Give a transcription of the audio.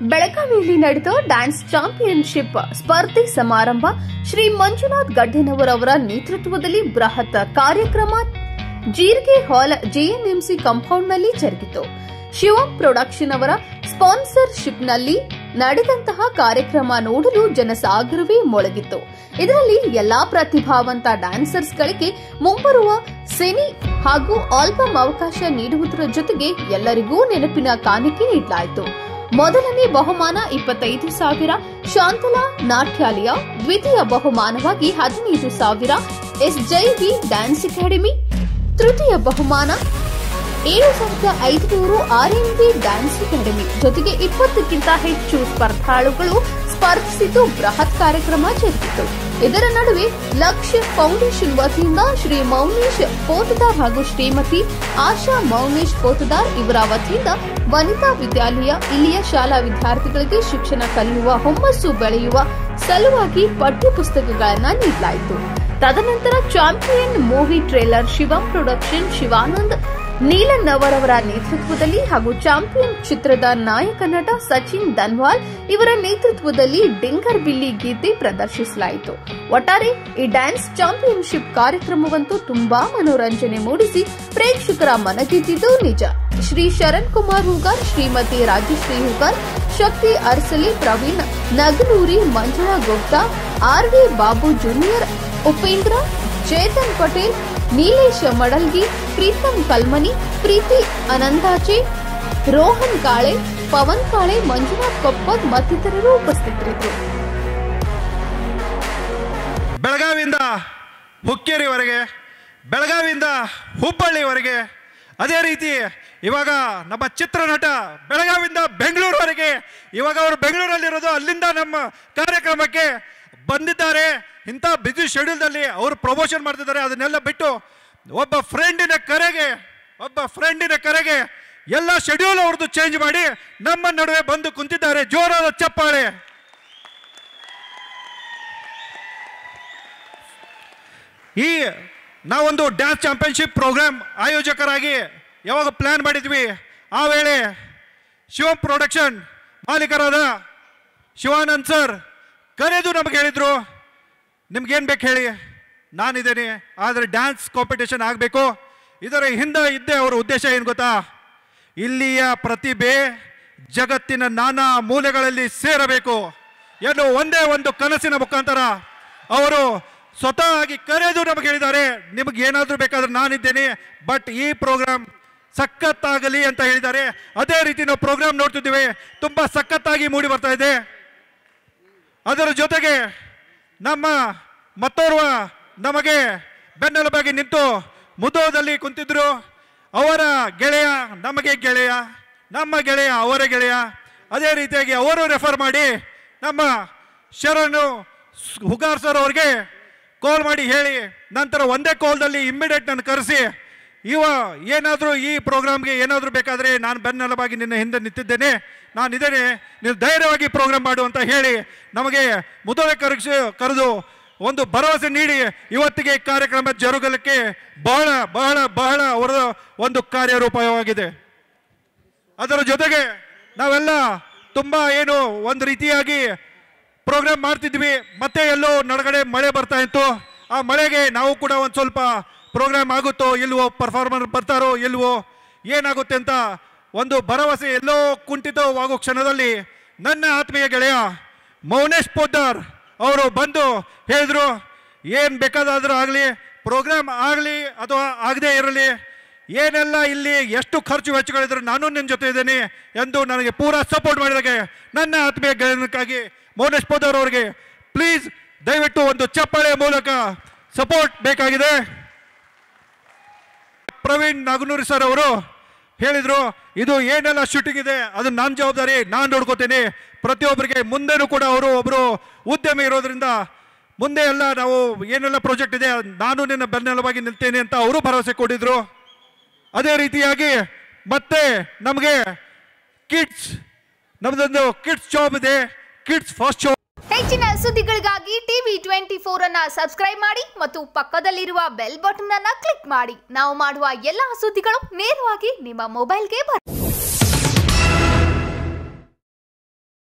ಬೆಳಗಾವಿಯಲ್ಲಿ ನಡೆದ dance championship ಸ್ಪರ್ಧೆ ಸಮಾರಂಭ ಶ್ರೀ ಮಂಜುನಾಥ್ ಗಡ್ಡೆನವರವರ ನೇತೃತ್ವದಲ್ಲಿ ಬೃಹತ್ ಕಾರ್ಯಕ್ರಮ ಜೀರಿಗೆ ಹಾಲ್ ಜೆಎನ್ಎಂಸಿ ಕಾಂಪೌಂಡ್ನಲ್ಲಿ ಜರುಗಿತು ಶಿವಂ ಪ್ರೊಡಕ್ಷನ್ ಅವರ ಸ್ಪಾನ್ಸರ್ಶಿಪ್ನಲ್ಲಿ ನಡೆದಂತಹ ಕಾರ್ಯಕ್ರಮ ನೋಡಲು ಜನಸಾಗರವೇ ಮೊಳಗಿತ್ತು ಇದರಲ್ಲಿ ಎಲ್ಲಾ ಪ್ರತಿಭಾವಂತ ಡ್ಯಾನ್ಸರ್ಸ್ಗಳಿಗೆ ಮುಂಬರುವ ಸಿನಿ ಹಾಗೂ ಆಲ್ಬಮ್ ಅವಕಾಶ ನೀಡುವುದರ ಜೊತೆಗೆ ಎಲ್ಲರಿಗೂ ನೆನಪಿನ ಕಾಣಿಕೆ ನೀಡಲಾಯಿತು ಮೊದಲನೇ ಬಹುಮಾನ ಇಪ್ಪತ್ತೈದು ಸಾವಿರ ಶಾಂತಲಾ ನಾಟ್ಯಾಲಯ ದ್ವಿತೀಯ ಬಹುಮಾನವಾಗಿ ಹದಿನೈದು ಸಾವಿರ ಎಸ್ಜೈವಿ ಡ್ಯಾನ್ಸ್ ಅಕಾಡೆಮಿ ತೃತೀಯ ಬಹುಮಾನ ಏಳು ಸಾವಿರದ ಐದುನೂರು ಆರ್ಎನ್ಬಿ ಡ್ಯಾನ್ಸ್ ಅಕಾಡೆಮಿ ಜೊತೆಗೆ ಇಪ್ಪತ್ತಕ್ಕಿಂತ ಹೆಚ್ಚು ಸ್ಪರ್ಧಾಳುಗಳು ಸ್ಪರ್ಧಿಸಿದ್ದು ಬೃಹತ್ ಕಾರ್ಯಕ್ರಮ ಜರುಗಿತು ಇದರ ನಡುವೆ ಲಕ್ಷ್ಯ ಫೌಂಡೇಶನ್ ವತಿಯಿಂದ ಶ್ರೀ ಮೌನೇಶ್ ಪೋತದಾರ್ ಹಾಗೂ ಶ್ರೀಮತಿ ಆಶಾ ಮೌನೇಶ್ ಪೋತದಾರ್ ಇವರ ವತಿಯಿಂದ ವನಿತಾ ವಿದ್ಯಾಲಯ ಇಲ್ಲಿಯ ಶಾಲಾ ವಿದ್ಯಾರ್ಥಿಗಳಿಗೆ ಶಿಕ್ಷಣ ಕಲಿಯುವ ಹುಮ್ಮಸ್ಸು ಬೆಳೆಯುವ ಸಲುವಾಗಿ ಪಠ್ಯಪುಸ್ತಕಗಳನ್ನು ನೀಡಲಾಯಿತು ತದನಂತರ champion movie trailer Shivam production Shivanand Neelan ಅವರವರ ನೇತೃತ್ವದಲ್ಲಿ ಹಾಗೂ ಚಾಂಪಿಯನ್ ಚಿತ್ರದ ನಾಯಕ ನಟ ಸಚಿನ್ ದನ್ವಾಲ್ ಇವರ ನೇತೃತ್ವದಲ್ಲಿ ಡಿಂಗರ್ ಬಿಲ್ಲಿ ಗೀತೆ ಪ್ರದರ್ಶಿಸಲಾಯಿತು ಒಟ್ಟಾರೆ ಈ ಡ್ಯಾನ್ಸ್ ಚಾಂಪಿಯನ್ಶಿಪ್ ಕಾರ್ಯಕ್ರಮವಂತೂ ತುಂಬಾ ಮನೋರಂಜನೆ ಮೂಡಿಸಿ ಪ್ರೇಕ್ಷಕರ ಮನಗೆದ್ದಿದ್ದು ನಿಜ Shri Sharan Kumar Hoogar Shrimati Rajashree Hoogar Shakti Arsali Praveen Naganuri Manjula Gupta R V Babu junior Upendra Chetan Patel Nilesh Madalgi Preetam Kalmani Preeti Anantache Rohan Kale Pavan Kale Manjunath Koppad ಮತ್ತಿತರರು ಉಪಸ್ಥಿತರಿದ್ದರು ಬೆಳಗಾವಿಯಿಂದ ಹುಕ್ಕೇರಿವರೆಗೆ ಬೆಳಗಾವಿಯಿಂದ ಹುಬ್ಬಳ್ಳಿವರೆಗೆ ಅದೇ ರೀತಿ ಇವಾಗ ನಮ್ಮ ಚಿತ್ರನಟ ಬೆಳಗಾವಿಯಿಂದ ಬೆಂಗಳೂರುವರೆಗೆ ಇವಾಗ ಅವರು ಬೆಂಗಳೂರಲ್ಲಿರೋದು ಅಲ್ಲಿಂದ ನಮ್ಮ ಕಾರ್ಯಕ್ರಮಕ್ಕೆ ಬಂದಿದ್ದಾರೆ ಇಂಥ ಬ್ಯುಸಿ ಶೆಡ್ಯೂಲ್ದಲ್ಲಿ ಅವರು ಪ್ರಮೋಷನ್ ಮಾಡ್ತಿದ್ದಾರೆ ಅದನ್ನೆಲ್ಲ ಬಿಟ್ಟು ಒಬ್ಬ ಫ್ರೆಂಡಿನ ಕರೆಗೆ ಒಬ್ಬ ಫ್ರೆಂಡಿನ ಕರೆಗೆ ಎಲ್ಲ ಶೆಡ್ಯೂಲ್ ಅವ್ರದ್ದು ಚೇಂಜ್ ಮಾಡಿ ನಮ್ಮ ನಡುವೆ ಬಂದು ಕುಂತಿದ್ದಾರೆ ಜೋರಾದ ಚಪ್ಪಾಳೆ ಈ ನಾವೊಂದು ಡ್ಯಾನ್ಸ್ ಚಾಂಪಿಯನ್ಶಿಪ್ ಪ್ರೋಗ್ರಾಮ್ ಆಯೋಜಕರಾಗಿ ಯಾವಾಗ ಪ್ಲ್ಯಾನ್ ಮಾಡಿದ್ವಿ ಆ ವೇಳೆ ಶಿವಂ ಪ್ರೊಡಕ್ಷನ್ ಮಾಲೀಕರಾದ ಶಿವಾನಂದ್ ಸರ್ ಕರೆದು ನಮಗೆ ಹೇಳಿದರು ನಿಮ್ಗೇನು ಬೇಕು ಹೇಳಿ ನಾನಿದ್ದೇನೆ ಆದರೆ ಡ್ಯಾನ್ಸ್ ಕಾಂಪಿಟೇಷನ್ ಆಗಬೇಕು ಇದರ ಹಿಂದೆ ಇದ್ದೇ ಅವರ ಉದ್ದೇಶ ಏನು ಗೊತ್ತಾ ಇಲ್ಲಿಯ ಪ್ರತಿಭೆ ಜಗತ್ತಿನ ನಾನಾ ಮೂಲೆಗಳಲ್ಲಿ ಸೇರಬೇಕು ಎನ್ನುವ ಒಂದೇ ಒಂದು ಕನಸಿನ ಮುಖಾಂತರ ಅವರು ಸ್ವತಃ ಆಗಿ ಕರೆದು ನಮಗೆ ಹೇಳಿದ್ದಾರೆ ನಿಮಗೆ ಏನಾದರೂ ಬೇಕಾದ್ರೆ ನಾನಿದ್ದೇನೆ ಬಟ್ ಈ ಪ್ರೋಗ್ರಾಮ್ ಸಖತ್ತಾಗಲಿ ಅಂತ ಹೇಳಿದ್ದಾರೆ ಅದೇ ರೀತಿ ನಾವು ಪ್ರೋಗ್ರಾಮ್ ನೋಡ್ತಿದ್ದೀವಿ ತುಂಬ ಸಖತ್ತಾಗಿ ಮೂಡಿ ಬರ್ತಾ ಇದೆ ಅದರ ಜೊತೆಗೆ ನಮ್ಮ ಮತ್ತೋರ್ವ ನಮಗೆ ಬೆನ್ನೆಲುಬಾಗಿ ನಿಂತು ಮುದೋದಲ್ಲಿ ಕುಂತಿದ್ರು ಅವರ ಗೆಳೆಯ ನಮಗೆ ಗೆಳೆಯ ನಮ್ಮ ಗೆಳೆಯ ಅವರ ಗೆಳೆಯ ಅದೇ ರೀತಿಯಾಗಿ ಅವರು ರೆಫರ್ ಮಾಡಿ ನಮ್ಮ ಶರಣು ಸ್- ಹುಗಾರ್ ಸರ್ ಅವ್ರಿಗೆ ಕಾಲ್ ಮಾಡಿ ಹೇಳಿ ನಂತರ ಒಂದೇ ಕಾಲ್ದಲ್ಲಿ ಇಮ್ಮಿಡಿಯೇಟ್ ನಾನು ಕರೆಸಿ ಇವ ಏನಾದರೂ ಈ ಪ್ರೋಗ್ರಾಮ್ಗೆ ಏನಾದರೂ ಬೇಕಾದರೆ ನಾನು ಬೆನ್ನೆಲುಬಾಗಿ ನಿನ್ನ ಹಿಂದೆ ನಿಂತಿದ್ದೇನೆ ನಾನು ಇದ್ದೇನೆ ನೀವು ಧೈರ್ಯವಾಗಿ ಪ್ರೋಗ್ರಾಮ್ ಮಾಡು ಅಂತ ಹೇಳಿ ನಮಗೆ ಮುದೋಳೆ ಕರೆಸಿ ಕರೆದು ಒಂದು ಭರವಸೆ ನೀಡಿ ಇವತ್ತಿಗೆ ಈ ಕಾರ್ಯಕ್ರಮ ಜರುಗಲಿಕ್ಕೆ ಬಹಳ ಬಹಳ ಬಹಳ ಅವರ ಒಂದು ಕಾರ್ಯರೂಪವಾಗಿದೆ ಅದರ ಜೊತೆಗೆ ನಾವೆಲ್ಲ ತುಂಬ ಏನು ಒಂದು ರೀತಿಯಾಗಿ ಪ್ರೋಗ್ರಾಮ್ ಮಾಡ್ತಿದ್ವಿ ಮತ್ತೆ ಎಲ್ಲೋ ನಡಗಡೆ ಮಳೆ ಬರ್ತಾ ಇತ್ತು ಆ ಮಳೆಗೆ ನಾವು ಕೂಡ ಒಂದು ಸ್ವಲ್ಪ ಪ್ರೋಗ್ರಾಮ್ ಆಗುತ್ತೋ ಇಲ್ವೋ ಪರ್ಫಾರ್ಮರ್ ಬರ್ತಾರೋ ಇಲ್ವೋ ಏನಾಗುತ್ತೆ ಅಂತ ಒಂದು ಭರವಸೆ ಎಲ್ಲೋ ಕುಂಠಿತವಾಗೋ ಕ್ಷಣದಲ್ಲಿ ನನ್ನ ಆತ್ಮೀಯ ಗೆಳೆಯ ಮೌನೇಶ್ ಪೋದ್ದಾರ್ ಅವರು ಬಂದು ಹೇಳಿದ್ರು ಏನು ಬೇಕಾದಾದರೂ ಆಗಲಿ ಪ್ರೋಗ್ರಾಮ್ ಆಗಲಿ ಅಥವಾ ಆಗದೇ ಇರಲಿ ಏನೆಲ್ಲ ಇಲ್ಲಿ ಎಷ್ಟು ಖರ್ಚು ವೆಚ್ಚಗಳಿದ್ರು ನಾನು ನಿನ್ನ ಜೊತೆ ಇದ್ದೇನೆ ಎಂದು ನನಗೆ ಪೂರಾ ಸಪೋರ್ಟ್ ಮಾಡಿದಾಗೆ ನನ್ನ ಆತ್ಮೀಯ ಗೆಳೆಯನಕ್ಕಾಗಿ ಮೌನೇಶ್ ಪೋದರ್ ಅವರಿಗೆ ಪ್ಲೀಸ್ ದಯವಿಟ್ಟು ಒಂದು ಚಪ್ಪಾಳೆಯ ಮೂಲಕ ಸಪೋರ್ಟ್ ಬೇಕಾಗಿದೆ ಪ್ರವೀಣ್ ನಾಗನೂರಿ ಸರ್ ಅವರು ಹೇಳಿದ್ರು ಇದು ಏನೆಲ್ಲ ಶೂಟಿಂಗ್ ಇದೆ ಅದು ನನ್ನ ಜವಾಬ್ದಾರಿ ನಾನು ನೋಡ್ಕೋತೇನೆ ಪ್ರತಿಯೊಬ್ಬರಿಗೆ ಮುಂದೆನೂ ಕೂಡ ಅವರು ಒಬ್ಬರು ಉದ್ಯಮಿ ಇರೋದ್ರಿಂದ ಮುಂದೆ ಎಲ್ಲ ನಾವು ಏನೆಲ್ಲ ಪ್ರಾಜೆಕ್ಟ್ ಇದೆ ನಾನು ನಿನ್ನ ಬೆನ್ನೆಲುಬಾಗಿ ನಿಲ್ತೇನೆ ಅಂತ ಅವರು ಭರವಸೆ ಕೊಟ್ಟಿದ್ರು ಅದೇ ರೀತಿಯಾಗಿ ಮತ್ತೆ ನಮಗೆ ಕಿಡ್ಸ್ ನಮ್ದೊಂದು ಕಿಡ್ಸ್ ಜಾಬ್ ಇದೆ ಕಿಡ್ಸ್ ಫಸ್ಟ್ ಜಾಬ್ ಹೆಚ್ಚಿನ ಸುದ್ದಿಗಳಿಗಾಗಿ ಟಿವಿ ಟ್ವೆಂಟಿ ಫೋರ್ ಅನ್ನ ಸಬ್ಸ್ಕ್ರೈಬ್ ಮಾಡಿ ಮತ್ತು ಪಕ್ಕದಲ್ಲಿರುವ ಬೆಲ್ ಬಟನ್ ಅನ್ನ ಕ್ಲಿಕ್ ಮಾಡಿ ನಾವು ಮಾಡುವ ಎಲ್ಲಾ ಸುದ್ದಿಗಳು ನೇರವಾಗಿ ನಿಮ್ಮ ಮೊಬೈಲ್ಗೆ ಬರುತ್ತೆ